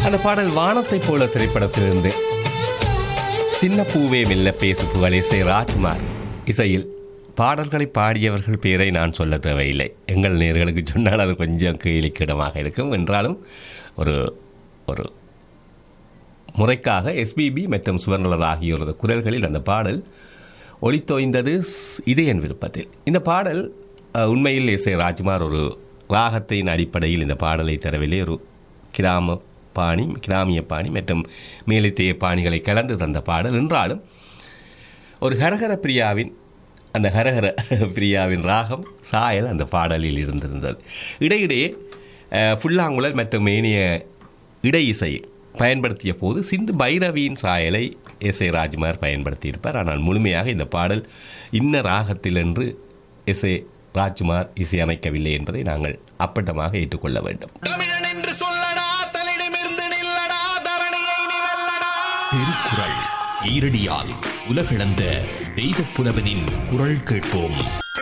அந்த பாடல் வானத்தைப் போல திரைப்படத்திலிருந்து சின்ன பூவே மெல்ல பேசு புகழ் இசை ராஜ்குமார் இசையில் பாடல்களை பாடியவர்கள் பேரை நான் சொல்ல தேவையில்லை எங்கள் நேர்களுக்கு சொன்னால் அது கொஞ்சம் கேலிக்கிடமாக இருக்கும் என்றாலும் ஒரு ஒரு முறைக்காக எஸ்பிபி மற்றும் சுவர்ணலதா ஆகியோரது குரல்களில் அந்த பாடல் ஒளித்தோய்ந்தது ஸ்- இதயன் விருப்பத்தில் இந்த பாடல் அஹ், உண்மையில் இசை ராஜ்குமார் ஒரு ராகத்தின் அடிப்படையில் இந்த பாடலை தரவில்லை ஒரு கிராம பாணி கிராமிய பாணி மற்றும் மேலித்தேய பாணிகளை கலந்து தந்த பாடல் என்றாலும் ஒரு ஹரஹர பிரியாவின் அந்த ஹரஹர பிரியாவின் ராகம் சாயல் அந்த பாடலில் இருந்திருந்தது இடையிடையே அஹ், புல்லாங்குழல் மற்றும் ஏனைய இடை இசை பயன்படுத்திய போது சிந்து பைரவியின் சாயலை எஸ் ஏ ராஜ்குமார் பயன்படுத்தியிருப்பார் ஆனால் முழுமையாக இந்த பாடல் இன்ன ராகத்தில் என்று எஸ் ஏ ராஜ்குமார் இசையமைக்கவில்லை என்பதை நாங்கள் அப்பட்டமாக ஏற்றுக்கொள்ள வேண்டும் தமிழன் என்று சொல்லடா தலிடமிருந்து நில்லடா தரணியை நீ வெல்லடா திருக்குறள் ஈரடியால் உலகளந்த தெய்வப் புலவனின் குரல் கேட்போம்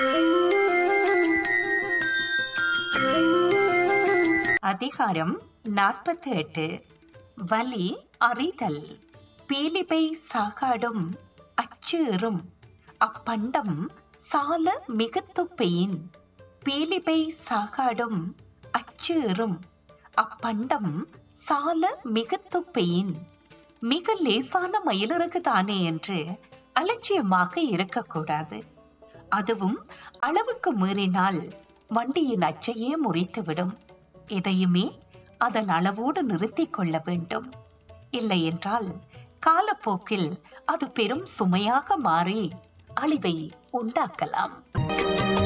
அதிகாரம் நாற்பத்தி எட்டு வலி அறிதல் பீலிபை சாகாடும் அச்சேறும் அப்பண்டம் சால மிகத்துப்பையின் பீலிபை சாகாடும் அச்சேறும் அப்பண்டம் சால மிகத்துப்பையின் மிக லேசான மயிலிறகு தானே என்று அலட்சியமாக இருக்கக்கூடாது அதுவும் அளவுக்கு மீறினால் வண்டியின் அச்சையே முறித்துவிடும் எதையுமே அதன் அளவோடு நிறுத்திக் கொள்ள வேண்டும் இல்லையென்றால் காலப்போக்கில் அது பெரும் சுமையாக மாறி அழிவை உண்டாக்கலாம்